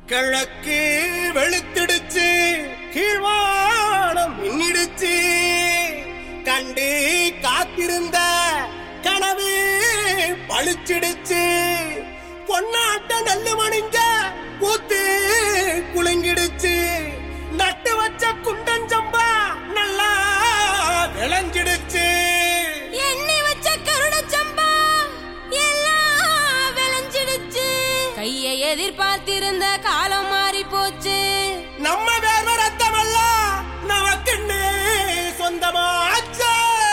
கிழக்கு வெளுத்திடுச்சு கீழ்வானம் மின்னிடுச்சு கண்டு காத்திருந்த கனவு பளிச்சிடுச்சு பொன்னாட்ட நல்லு மணிஞ்ச கூத்து குலுங்கிடுச்சு நட்டு வச்ச குண்டஞ்சம்பா நல்லா விளைஞ்சிடுச்சு எண்ணி வச்ச கருடச் சம்பா எல்லாம் விளைஞ்சிடுச்சு கையை எதிர்பார்த்திருந்த காலம் மாறி போச்சு நம்ம வேர்வ ரத்தமெல்லாம் நமக்குன்னு சொந்தமாச்சே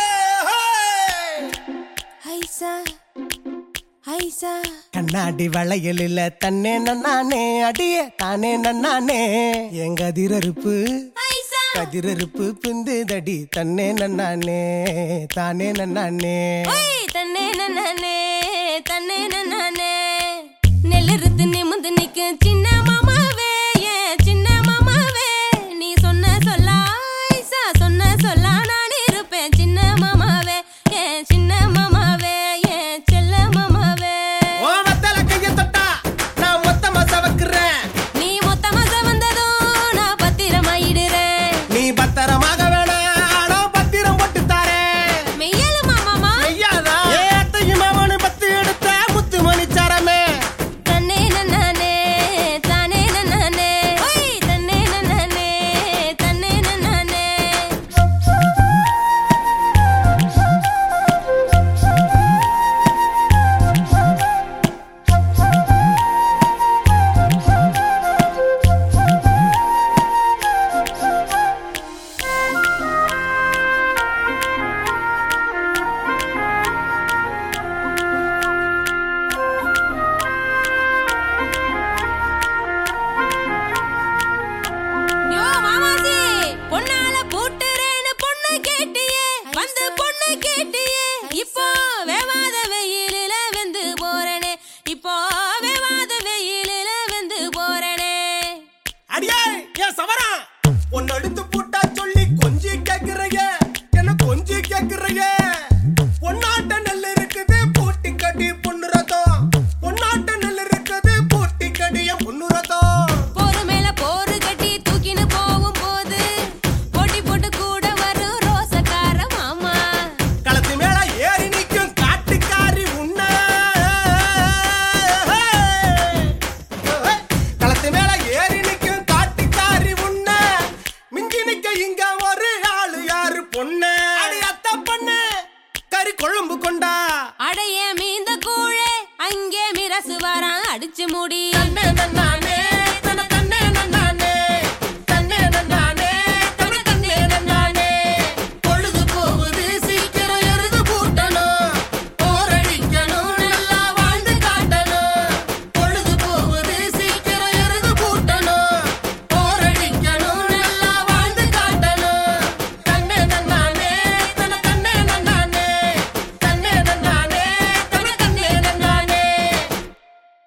ஐசா ஐசா கண்ணாடி வளையலில் தன்னே நன்னானே அடியே தானே நன்னானே எங்க அதிரறுப்பு ஐசா கதிரறுப்பு பிந்துதடி தன்னே நன்னானே தானே நன்னானே ஓய் தன்னே நன்னே தன்னே நன்னே நெல்லிருத்து நிமிந்து நிக்க சின்ன மாமாவே ஏன் சின்ன மாமாவே நீ சொன்ன சொல்லா ஐசா சொன்ன சொல்லா நான் இருப்பேன் சின்ன மாமாவே ஏன் சின்ன மாமாவே ஏன் செல்ல மாமாவே ஓ வத்தல கைய தொட்டா நான் மொத்தமா சவக்குறேன் நீ மொத்தமா வந்ததும் நான் பத்திரமாயிடுறேன் நீ பத்திரமாக வேணா நான் பத்திரம் போட்டு தாரேன் மெய்யலுமா மாமா ஐயாதா ஏ அத்தையும் மாமனு பத்து எடுத்த முத்து மணிச்சாரமே தன்னே நன்னே தானே நன்னே ஓய் தன்னே நன்னே தன்னே நன்னே யோ மாமாசி பொண்ணால பூட்டுறேன்னு பொண்ணு கேட்டியே வந்து பொண்ணு கேட்டியே இப்போ வேவாத வெயிலில வெந்து போறனே இப்போ வேவாத வெயிலில வெந்து போறனே அடியே ஏன் சவரா உன்னை எடுத்து போட்டா சொல்லி கொஞ்சி கேக்குறைய என்ன கொஞ்சி கேக்குறைய பொன்னாட்ட நெல் இருக்குது பூட்டி கட்டி பொண்ணு ரதம் பொன்னாட்ட நெல் இருக்குது பூட்டி கட்டி என் பொண்ணு ரதம் போரு மேல போரு கட்டி தூக்கின்னு போகும் போது போட்டி போட்டு கூட வரும் ரோசக்கார மாமா களத்து மேல ஏறி நிக்கும் காட்டுக்காரி உன்ன களத்து மேல